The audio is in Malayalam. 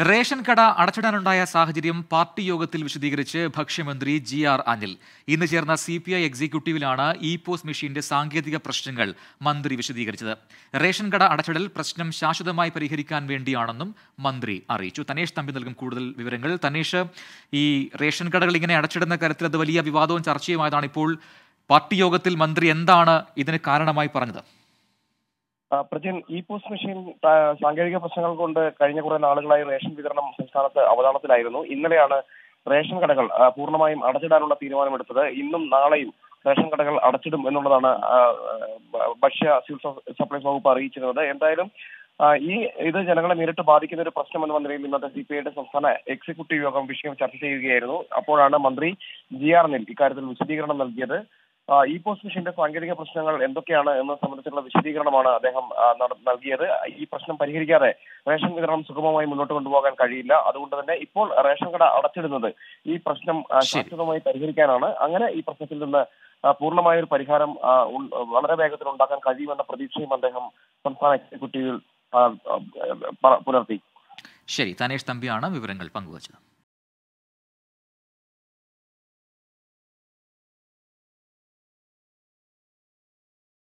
റേഷൻ കട അടച്ചിടാനുണ്ടായ സാഹചര്യം പാർട്ടി യോഗത്തിൽ വിശദീകരിച്ച് ഭക്ഷ്യമന്ത്രി ജി ആർ അനിൽ ഇന്ന് ചേർന്ന സി പി ഐ എക്സിക്യൂട്ടീവിലാണ് ഇ പോസ് മെഷീന്റെ സാങ്കേതിക പ്രശ്നങ്ങൾ മന്ത്രി വിശദീകരിച്ചത് റേഷൻ കട അടച്ചിടൽ പ്രശ്നം ശാശ്വതമായി പരിഹരിക്കാൻ വേണ്ടിയാണെന്നും മന്ത്രി അറിയിച്ചു തനേഷ് തമ്പി നൽകും കൂടുതൽ വിവരങ്ങൾ തനേഷ് ഈ റേഷൻ കടകൾ ഇങ്ങനെ അടച്ചിടുന്ന കാര്യത്തിൽ അത് വലിയ വിവാദവും ചർച്ചയുമായതാണ് ഇപ്പോൾ പാർട്ടി യോഗത്തിൽ മന്ത്രി എന്താണ് ഇതിന് കാരണമായി പറഞ്ഞത് ആ, പ്രജിൻ ഇ പോസ്റ്റ് മെഷീൻ ആ, സാങ്കേതിക പ്രശ്നങ്ങൾ കൊണ്ട് കഴിഞ്ഞ കുറെ നാളുകളായി റേഷൻ വിതരണം സംസ്ഥാനത്ത് അവതാളത്തിലായിരുന്നു ഇന്നലെയാണ് റേഷൻ കടകൾ ആ, പൂർണ്ണമായും അടച്ചിടാനുള്ള തീരുമാനമെടുത്തത് ഇന്നും നാളെയും റേഷൻ കടകൾ അടച്ചിടും എന്നുള്ളതാണ് ആ, ആ, ഭക്ഷ്യ സിവിൽ സ- സപ്ലൈസ് വകുപ്പ് അറിയിച്ചിരുന്നത് എന്തായാലും ആ, ഈ ഇത് ജനങ്ങളെ നേരിട്ട് ബാധിക്കുന്ന ഒരു പ്രശ്നം എന്ന നിലയിൽ ഇന്നത്തെ സി പി ഐയുടെ സംസ്ഥാന എക്സിക്യൂട്ടീവ് യോഗം വിഷയം ചർച്ച ചെയ്യുകയായിരുന്നു അപ്പോഴാണ് മന്ത്രി ജി ആർ നിൽ ഇക്കാര്യത്തിൽ വിശദീകരണം നൽകിയത് ആ, ഇ പോസ്റ്റ് മെഷീന്റെ സാങ്കേതിക പ്രശ്നങ്ങൾ എന്തൊക്കെയാണ് എന്നത് സംബന്ധിച്ചുള്ള വിശദീകരണമാണ് അദ്ദേഹം ആ, നട- നൽകിയത് ഈ പ്രശ്നം പരിഹരിക്കാതെ റേഷൻ വിതരണം സുഗമമായി മുന്നോട്ട് കൊണ്ടുപോകാൻ കഴിയില്ല അതുകൊണ്ട് തന്നെ ഇപ്പോൾ റേഷൻ കട അടച്ചിടുന്നത് ഈ പ്രശ്നം ആ, ശരി. ശാശ്വതമായി പരിഹരിക്കാനാണ് അങ്ങനെ ഈ പ്രശ്നത്തിൽ നിന്ന് ആ, പൂർണ്ണമായ ഒരു പരിഹാരം ആ, ഉൾ- വളരെ വേഗത്തിൽ ഉണ്ടാക്കാൻ കഴിയുമെന്ന പ്രതീക്ഷയും അദ്ദേഹം സംസ്ഥാന എക്സിക്യൂട്ടീവിൽ ആ, ആ, പ- പുലർത്തി ശരി തനേഷ് തമ്പിയാണ് വിവരങ്ങൾ പങ്കുവച്ചത്